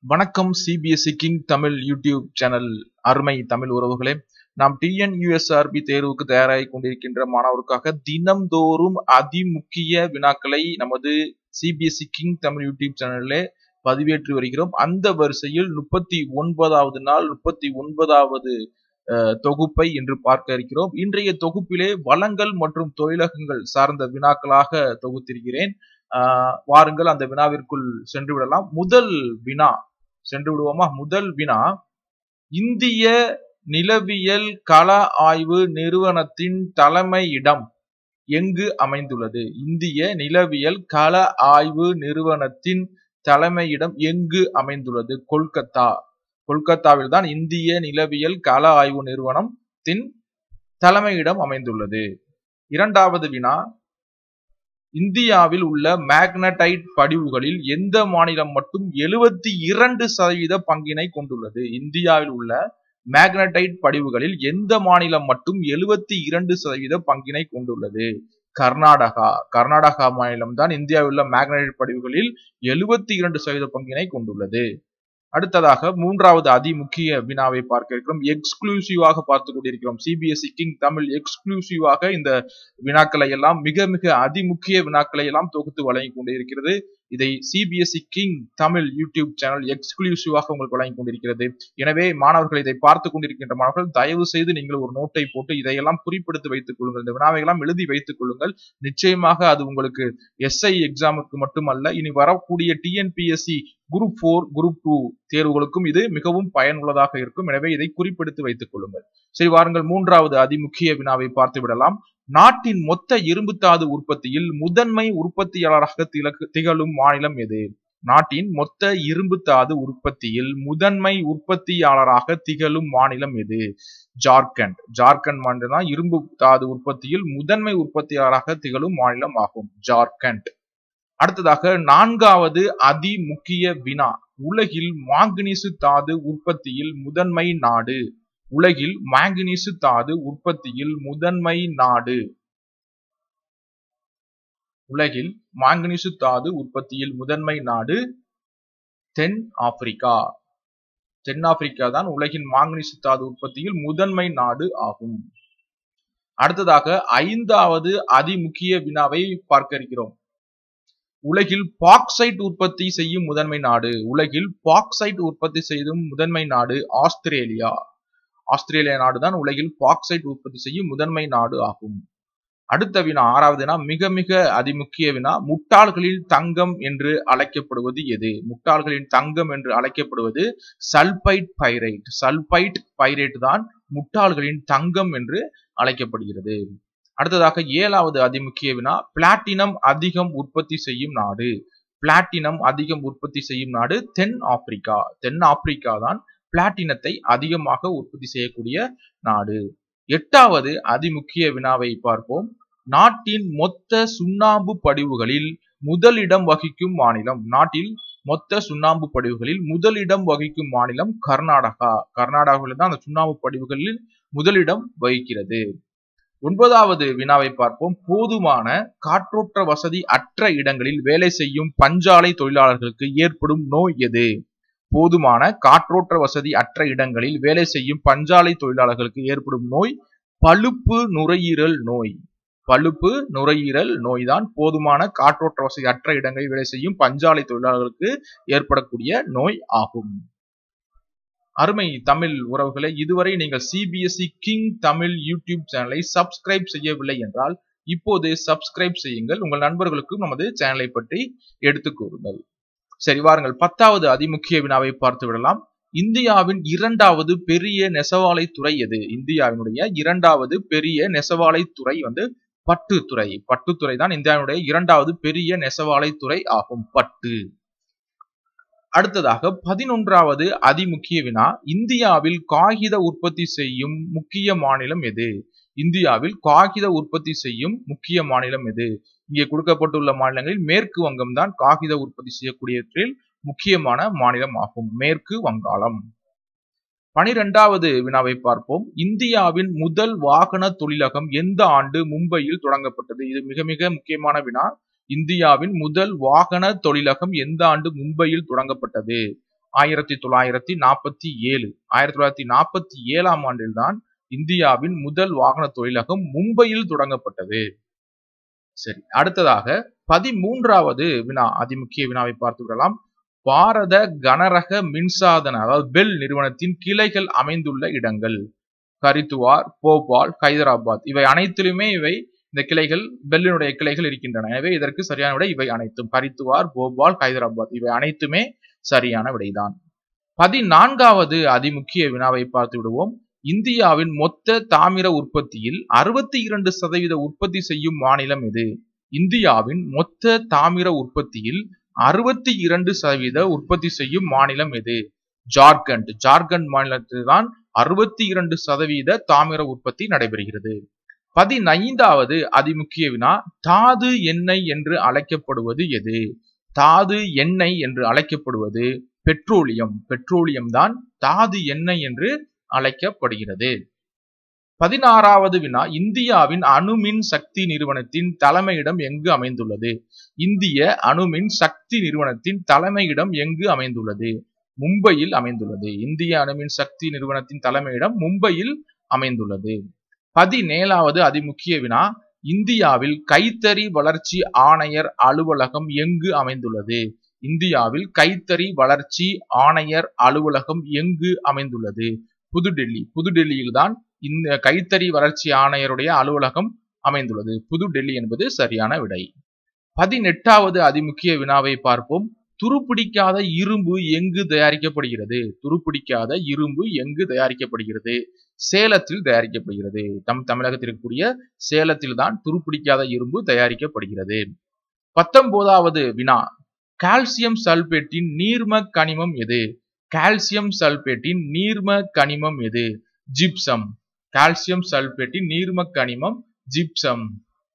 வணக்கம் CBSE king Tamil YouTube channel அருமை தமிழ் உறவுகளே நாம் டிஎன்யூஎஸ்ஆர்பி தேர்வுக்கு தயாராகி கொண்டிருக்கின்ற மாணவருக்காக தினம்தோறும் அதிமுக்கிய வினாக்களை நமது சிபிஎஸ்இ கிங் தமிழ் யூடியூப் சேனலிலே பதிவேற்றி வருகிறோம் அந்த வரிசையில் முப்பத்தி ஒன்பதாவது நாள் முப்பத்தி ஒன்பதாவது தொகுப்பை இன்று பார்க்க இருக்கிறோம் இன்றைய தொகுப்பிலே வளங்கள் மற்றும் தொழிலகங்கள் சார்ந்த வினாக்களாக தொகுத்திருக்கிறேன் வாருங்கள் அந்த வினாவிற்குள் சென்று விடலாம் முதல் வினா சென்று விடுவோமா முதல் வினா இந்திய நிலவியல் கள ஆய்வு நிறுவனத்தின் தலைமையிடம் எங்கு அமைந்துள்ளது இந்திய நிலவியல் கள ஆய்வு நிறுவனத்தின் தலைமையிடம் எங்கு அமைந்துள்ளது கொல்கத்தா கொல்கத்தாவில் தான் இந்திய நிலவியல் கள ஆய்வு நிறுவனத்தின் தலைமையிடம் அமைந்துள்ளது இரண்டாவது வினா இந்தியாவில் உள்ள மேக்னடைட் படிவுகளில் எந்த மாநிலம் மட்டும் எழுபத்தி இரண்டு சதவீத பங்கினை கொண்டுள்ளது இந்தியாவில் உள்ள மேக்னடைட் படிவுகளில் எந்த மாநிலம் மட்டும் எழுபத்தி இரண்டு சதவீத பங்கினை கொண்டுள்ளது கர்நாடகா கர்நாடகா மாநிலம் தான் இந்தியாவில் உள்ள மேக்னடைட் படிவுகளில் எழுபத்தி இரண்டு சதவீத பங்கினை கொண்டுள்ளது அடுத்ததாக மூன்றாவது அதிமுக்கிய வினாவை பார்க்க இருக்கிறோம் எக்ஸ்க்ளூசிவாக பார்த்து கொண்டிருக்கிறோம் சிபிஎஸ்இ கிங் தமிழ் எக்ஸ்க்ளூசிவாக இந்த வினாக்களை எல்லாம் மிக மிக அதிமுக்கிய வினாக்களை எல்லாம் தொகுத்து வழங்கி கொண்டிருக்கிறது இதை CBSE king Tamil YouTube channel எக்ஸ்க்ளூசிவாக உங்களுக்கு வழங்கி கொண்டிருக்கிறது எனவே மாணவர்கள் இதை பார்த்து கொண்டிருக்கின்ற மாணவர்கள் தயவு செய்து நீங்கள் ஒரு நோட்டை போட்டு இதையெல்லாம் குறிப்பிடுத்து வைத்துக் கொள்ளுங்கள் இந்த வினாவை எல்லாம் எழுதி வைத்துக் கொள்ளுங்கள் நிச்சயமாக அது உங்களுக்கு எஸ்ஐ எக்ஸாமுக்கு மட்டுமல்ல இனி வரக்கூடிய TNPSC group four group two தேர்வுகளுக்கும் இது மிகவும் பயனுள்ளதாக இருக்கும் எனவே இதை குறிப்பிடுத்து வைத்துக் கொள்ளுங்கள் சரி வாருங்கள் மூன்றாவது அதிமுக்கிய வினாவை பார்த்து விடலாம் நாட்டின் மொத்த இரும்புத்தாது உற்பத்தியில் முதன்மை உற்பத்தியாளராக திகழும் மாநிலம் எது நாட்டின் மொத்த இரும்புத்தாது உற்பத்தியில் முதன்மை உற்பத்தியாளராக திகழும் மாநிலம் எது ஜார்க்கண்ட் ஜார்க்கண்ட் மாநிலம் தான் இரும்பு தாது உற்பத்தியில் முதன்மை உற்பத்தியாளராக திகழும் மாநிலம் ஆகும் ஜார்க்கண்ட் அடுத்ததாக நான்காவது அதிமுக்கிய வினா உலகில் மாங்கனீசு தாது உற்பத்தியில் முதன்மை நாடு உலகில் மாங்கனீசு தாது உற்பத்தியில் முதன்மை நாடு உலகில் மாங்கனீசு தாது உற்பத்தியில் முதன்மை நாடு தென் ஆப்பிரிக்கா தென்னாப்பிரிக்கா தான் உலகின் மாங்கனீசு தாது உற்பத்தியில் முதன்மை நாடு ஆகும் அடுத்ததாக ஐந்தாவது அதிமுக்கிய வினாவை பார்க்க இருக்கிறோம் உலகில் பாக்சைட் உற்பத்தி செய்யும் முதன்மை நாடு உலகில் பாக்சைட் உற்பத்தி செய்யும் முதன்மை நாடு ஆஸ்திரேலியா ஆஸ்திரேலியா நாடுதான் உலகில் பாக்சைட் உற்பத்தி செய்யும் முதன்மை நாடு ஆகும் அடுத்த வினா ஆறாவது வினா மிக மிக அதிமுக்கிய வினா முட்டாள்களில் தங்கம் என்று அழைக்கப்படுவது எது முட்டாள்களின் தங்கம் என்று அழைக்கப்படுவது சல்பைட் பைரைட் சல்பைட் பைரைட் தான் முட்டாள்களின் தங்கம் என்று அழைக்கப்படுகிறது அடுத்ததாக ஏழாவது அதிமுக்கிய வினா பிளாட்டினம் அதிகம் உற்பத்தி செய்யும் நாடு பிளாட்டினம் அதிகம் உற்பத்தி செய்யும் நாடு தென் ஆப்பிரிக்கா தென் ஆப்பிரிக்கா தான் பிளாட்டினத்தை அதிகமாக உற்பத்தி செய்யக்கூடிய நாடு எட்டாவது அதிமுக்கிய வினாவை பார்ப்போம் நாட்டின் மொத்த சுண்ணாம்பு படிவுகளில் முதலிடம் வகிக்கும் மாநிலம் நாட்டில் மொத்த சுண்ணாம்பு படிவுகளில் முதலிடம் வகிக்கும் மாநிலம் கர்நாடகா கர்நாடகாவில் தான் அந்த சுண்ணாம்பு படிவுகளில் முதலிடம் வகிக்கிறது ஒன்பதாவது வினாவை பார்ப்போம் போதுமான காற்றோட்ட வசதி அற்ற இடங்களில் வேலை செய்யும் பஞ்சாலை தொழிலாளர்களுக்கு ஏற்படும் நோய் எது போதுமான காற்றோட்ட வசதி அற்ற இடங்களில் வேலை செய்யும் பஞ்சாலை தொழிலாளர்களுக்கு ஏற்படும் நோய் பழுப்பு நுரையீரல் நோய் பழுப்பு நுரையீரல் நோய்தான் போதுமான காற்றோட்ட வசதி அற்ற இடங்களில் வேலை செய்யும் பஞ்சாலை தொழிலாளர்களுக்கு ஏற்படக்கூடிய நோய் ஆகும் அருமை தமிழ் உறவுகளை இதுவரை நீங்கள் சிபிஎஸ்இ கிங் தமிழ் யூடியூப் சேனலை சப்ஸ்கிரைப் செய்யவில்லை என்றால் இப்போது சப்ஸ்கிரைப் செய்யுங்கள் உங்கள் நண்பர்களுக்கும் நமது சேனலை பற்றி எடுத்துக் கூறுங்கள் சரி வாருங்கள் பத்தாவது அதிமுக்கிய வினாவை பார்த்து விடலாம் இந்தியாவின் இரண்டாவது பெரிய நெசவாலை துறை எது இந்தியாவினுடைய இரண்டாவது பெரிய நெசவாலை துறை வந்து பட்டுத்துறை பட்டுத்துறை தான் இந்தியாவினுடைய இரண்டாவது பெரிய நெசவாலை துறை ஆகும் பட்டு அடுத்ததாக பதினொன்றாவது அதிமுக்கிய வினா இந்தியாவில் காகித உற்பத்தி செய்யும் முக்கிய மாநிலம் எது இந்தியாவில் காகித உற்பத்தி செய்யும் முக்கிய மாநிலம் எது இங்கே கொடுக்கப்பட்டுள்ள மாநிலங்களில் மேற்கு வங்கம் தான் காகித உற்பத்தி செய்யக்கூடியவற்றில் முக்கியமான மாநிலம் ஆகும் மேற்கு வங்காளம் பனிரெண்டாவது வினாவை பார்ப்போம் இந்தியாவின் முதல் வாகன தொழிலகம் எந்த ஆண்டு மும்பையில் தொடங்கப்பட்டது இது மிக மிக முக்கியமான வினா இந்தியாவின் முதல் வாகன தொழிலகம் எந்த ஆண்டு மும்பையில் தொடங்கப்பட்டது ஆயிரத்தி தொள்ளாயிரத்தி நாற்பத்தி ஏழு ஆயிரத்தி தொள்ளாயிரத்தி நாற்பத்தி ஏழாம் ஆண்டில்தான் இந்தியாவின் முதல் வாகன தொழிலகம் மும்பையில் தொடங்கப்பட்டது சரி அடுத்ததாக பதிமூன்றாவது வினா அதிமுக்கிய வினாவை பார்த்து விடலாம் பாரத கனரக மின்சாதன அதாவது பெல் நிறுவனத்தின் கிளைகள் அமைந்துள்ள இடங்கள் கரித்துவார் போபால் ஹைதராபாத் இவை அனைத்திலுமே இவை இந்த கிளைகள் பெல்லினுடைய கிளைகள் இருக்கின்றன எனவே இதற்கு சரியான விடை இவை அனைத்தும் கரித்துவார் போபால் ஹைதராபாத் இவை அனைத்துமே சரியான விடைதான் பதினான்காவது அதிமுக்கிய வினாவை பார்த்து விடுவோம் இந்தியாவின் மொத்த தாமிர உற்பத்தியில் அறுபத்தி இரண்டு சதவீத உற்பத்தி செய்யும் மாநிலம் எது இந்தியாவின் மொத்த தாமிர உற்பத்தியில் அறுபத்தி இரண்டு சதவீத உற்பத்தி செய்யும் மாநிலம் எது ஜார்க்கண்ட் ஜார்க்கண்ட் மாநிலத்தில் தான் அறுபத்தி இரண்டு சதவீத தாமிர உற்பத்தி நடைபெறுகிறது பதினைந்தாவது அதிமுக்கிய வினா தாது எண்ணெய் என்று அழைக்கப்படுவது எது தாது எண்ணெய் என்று அழைக்கப்படுவது பெட்ரோலியம் பெட்ரோலியம் தான் தாது எண்ணெய் என்று அழைக்கப்படுகிறது பதினாறாவது வினா இந்தியாவின் அணுமின் சக்தி நிறுவனத்தின் தலைமையிடம் எங்கு அமைந்துள்ளது இந்திய அணுமின் சக்தி நிறுவனத்தின் தலைமையிடம் எங்கு அமைந்துள்ளது மும்பையில் அமைந்துள்ளது இந்திய அணுமின் சக்தி நிறுவனத்தின் தலைமையிடம் மும்பையில் அமைந்துள்ளது பதினேழாவது அதிமுக்கிய வினா இந்தியாவில் கைத்தறி வளர்ச்சி ஆணையர் அலுவலகம் எங்கு அமைந்துள்ளது இந்தியாவில் கைத்தறி வளர்ச்சி ஆணையர் அலுவலகம் எங்கு அமைந்துள்ளது புதுடெல்லி புதுடெல்லியில் தான் இந்த கைத்தறி வளர்ச்சி ஆணையருடைய அலுவலகம் அமைந்துள்ளது புதுடெல்லி என்பது சரியான விடை பதினெட்டாவது அதிமுக்கிய வினாவை பார்ப்போம் துருப்பிடிக்காத இரும்பு எங்கு தயாரிக்கப்படுகிறது துருப்பிடிக்காத இரும்பு எங்கு தயாரிக்கப்படுகிறது சேலத்தில் தயாரிக்கப்படுகிறது தம் தமிழகத்தில் இருக்கக்கூடிய சேலத்தில் தான் துருப்பிடிக்காத இரும்பு தயாரிக்கப்படுகிறது பத்தொன்பதாவது வினா கால்சியம் சல்பேட்டின் நீர்ம கனிமம் எது கால்சியம் சல்பேட்டின் நீர்ம கனிமம் எது ஜிப்சம் கால்சியம் சல்பேட்டின் நீர்ம கனிமம் ஜிப்சம்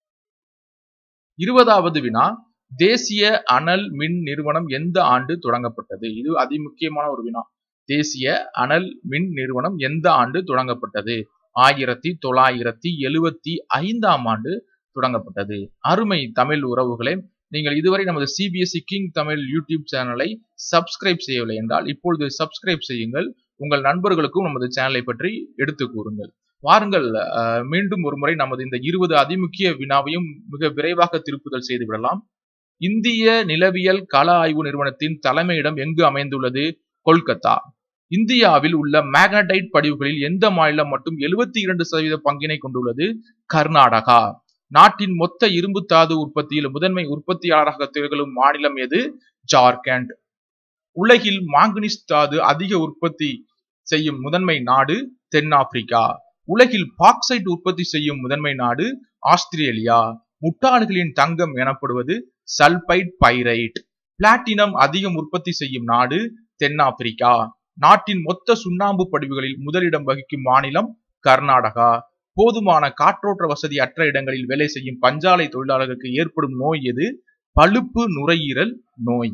இருபதாவது வினா தேசிய அனல் மின் நிறுவனம் எந்த ஆண்டு தொடங்கப்பட்டது இது அதிமுக்கியமான ஒரு வினா தேசிய அனல் மின் நிறுவனம் எந்த ஆண்டு தொடங்கப்பட்டது ஆயிரத்தி தொள்ளாயிரத்தி எழுவத்தி ஐந்தாம் ஆண்டு தொடங்கப்பட்டது அருமை தமிழ் உறவுகளே நீங்கள் இதுவரை நமது சிபிஎஸ்இ கிங் தமிழ் யூடியூப் சேனலை சப்ஸ்கிரைப் செய்யவில்லை என்றால் இப்பொழுது சப்ஸ்கிரைப் செய்யுங்கள் உங்கள் நண்பர்களுக்கும் நமது சேனலை பற்றி எடுத்து கூறுங்கள் வாருங்கள் மீண்டும் ஒரு முறை நமது இந்த இருபது அதிமுக்கிய வினாவையும் மிக விரைவாக திருப்புதல் செய்து விடலாம் இந்திய நிலவியல் கள ஆய்வு நிறுவனத்தின் தலைமையிடம் எங்கு அமைந்துள்ளது கொல்கத்தா இந்தியாவில் உள்ள மேக்னடைட் படிவுகளில் எந்த மாநிலம் மட்டும் எழுபத்தி இரண்டு சதவீத பங்கினை கொண்டுள்ளது கர்நாடகா நாட்டின் மொத்த இரும்பு தாது உற்பத்தியில் முதன்மை உற்பத்தியாளராக திகழும் மாநிலம் எது ஜார்க்கண்ட் உலகில் மாங்கனீஸ் தாது அதிக உற்பத்தி செய்யும் முதன்மை நாடு தென்னாப்பிரிக்கா உலகில் பாக்சைட் உற்பத்தி செய்யும் முதன்மை நாடு ஆஸ்திரேலியா முட்டாள்களின் தங்கம் எனப்படுவது சல்பைட் பைரைட் பிளாட்டினம் அதிகம் உற்பத்தி செய்யும் நாடு தென்னாப்பிரிக்கா நாட்டின் மொத்த சுண்ணாம்பு படிவுகளில் முதலிடம் வகிக்கும் மாநிலம் கர்நாடகா போதுமான காற்றோட்ட வசதி அற்ற இடங்களில் வேலை செய்யும் பஞ்சாலை தொழிலாளர்களுக்கு ஏற்படும் நோய் எது பழுப்பு நுரையீரல் நோய்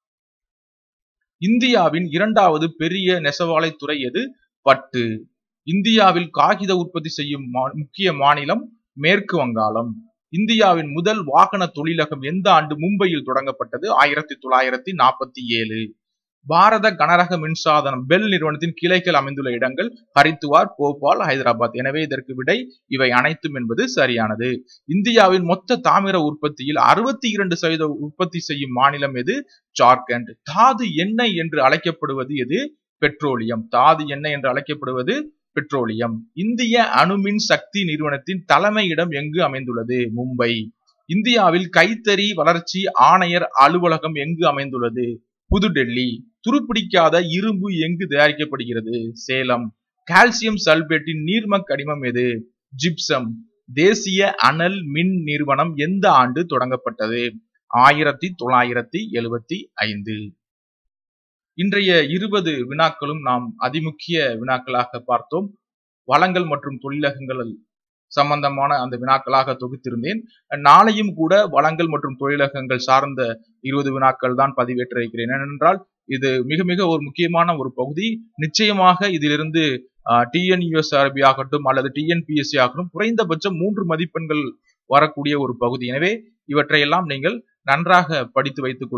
இந்தியாவின் இரண்டாவது பெரிய நெசவாலை துறை எது பட்டு இந்தியாவில் காகித உற்பத்தி செய்யும் முக்கிய மாநிலம் மேற்கு வங்காளம் இந்தியாவின் முதல் வாகன தொழிலகம் எந்த ஆண்டு மும்பையில் தொடங்கப்பட்டது ஆயிரத்தி தொள்ளாயிரத்தி நாற்பத்தி ஏழு பாரத கனரக மின்சாதனம் பெல் நிறுவனத்தின் கிளைகள் அமைந்துள்ள இடங்கள் ஹரித்துவார் போபால் ஹைதராபாத் எனவே இதற்கு விடை இவை அனைத்தும் என்பது சரியானது இந்தியாவின் மொத்த தாமிர உற்பத்தியில் அறுபத்தி இரண்டு சதவீத உற்பத்தி செய்யும் மாநிலம் எது ஜார்க்கண்ட் தாது எண்ணெய் என்று அழைக்கப்படுவது எது பெட்ரோலியம் தாது எண்ணெய் என்று அழைக்கப்படுவது பெட்ரோலியம் இந்திய அணுமின் சக்தி நிறுவனத்தின் தலைமையிடம் எங்கு அமைந்துள்ளது மும்பை இந்தியாவில் கைத்தறி வளர்ச்சி ஆணையர் அலுவலகம் எங்கு அமைந்துள்ளது புதுடெல்லி துருப்பிடிக்காத இரும்பு எங்கு தயாரிக்கப்படுகிறது சேலம் கால்சியம் சல்பேட்டின் நீர்ம கனிமம் எது ஜிப்சம் தேசிய அனல் மின் நிறுவனம் எந்த ஆண்டு தொடங்கப்பட்டது ஆயிரத்தி தொள்ளாயிரத்தி எழுபத்தி ஐந்து இன்றைய இருபது வினாக்களும் நாம் அதிமுக்கிய வினாக்களாக பார்த்தோம் வளங்கள் மற்றும் தொழிலகங்கள் சம்பந்தமான அந்த வினாக்களாக தொகுத்திருந்தேன் நாளையும் கூட வளங்கள் மற்றும் தொழிலகங்கள் சார்ந்த இருபது வினாக்கள் தான் பதிவேற்ற இருக்கிறேன் ஏனென்றால் இது மிக மிக ஒரு முக்கியமான ஒரு பகுதி நிச்சயமாக இதிலிருந்து டிஎன்யூஎஸ்ஆர்பி ஆகட்டும் அல்லது டிஎன்பிஎஸ்சி ஆகட்டும் குறைந்தபட்சம் மூன்று மதிப்பெண்கள் வரக்கூடிய ஒரு பகுதி எனவே இவற்றையெல்லாம் நீங்கள் நன்றாக படித்து வைத்துக் கொள்ளுங்கள்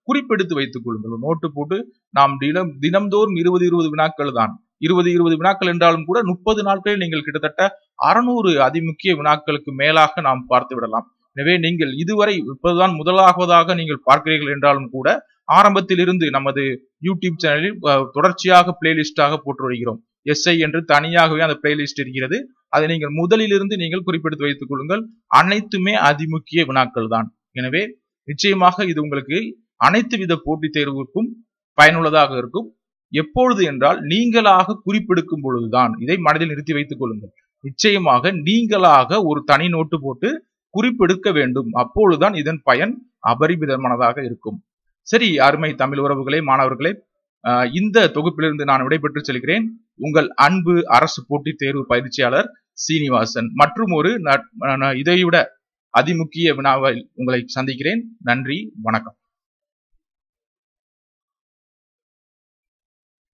குறிப்பெடுத்து வைத்துக் கொள்ளுங்கள் நோட்டு போட்டு நாம் தினம் தினம்தோறும் இருபது இருபது வினாக்கள் தான் இருபது இருபது வினாக்கள் என்றாலும் கூட முப்பது நாட்களில் நீங்கள் கிட்டத்தட்ட அறுநூறு அதிமுக்கிய வினாக்களுக்கு மேலாக நாம் பார்த்து விடலாம் எனவே நீங்கள் இதுவரை இப்போதுதான் முதலாவதாக நீங்கள் பார்க்கிறீர்கள் என்றாலும் கூட ஆரம்பத்தில் இருந்து நமது யூடியூப் சேனலில் தொடர்ச்சியாக பிளேலிஸ்டாக போட்டு வருகிறோம் எஸ்ஐ என்று தனியாகவே அந்த பிளேலிஸ்ட் இருக்கிறது அதை நீங்கள் முதலிலிருந்து நீங்கள் குறிப்பெடுத்து வைத்துக் கொள்ளுங்கள் அனைத்துமே அதிமுக்கிய வினாக்கள் தான் எனவே நிச்சயமாக இது உங்களுக்கு அனைத்து வித போட்டித் தேர்வுக்கும் பயனுள்ளதாக இருக்கும் எப்பொழுது என்றால் நீங்களாக குறிப்பெடுக்கும் பொழுதுதான் இதை மனதில் நிறுத்தி வைத்துக் கொள்ளுங்கள் நிச்சயமாக நீங்களாக ஒரு தனி நோட்டு போட்டு குறிப்பெடுக்க வேண்டும் அப்பொழுதுதான் இதன் பயன் அபரிமிதமானதாக இருக்கும் சரி அருமை தமிழ் உறவுகளே மாணவர்களே இந்த தொகுப்பிலிருந்து நான் விடைபெற்று செல்கிறேன் உங்கள் அன்பு அரசு போட்டித் தேர்வு பயிற்சியாளர் சீனிவாசன் மற்றும் ஒரு இதைவிட அதிமுக்கிய வினாவை உங்களை சந்திக்கிறேன் நன்றி வணக்கம்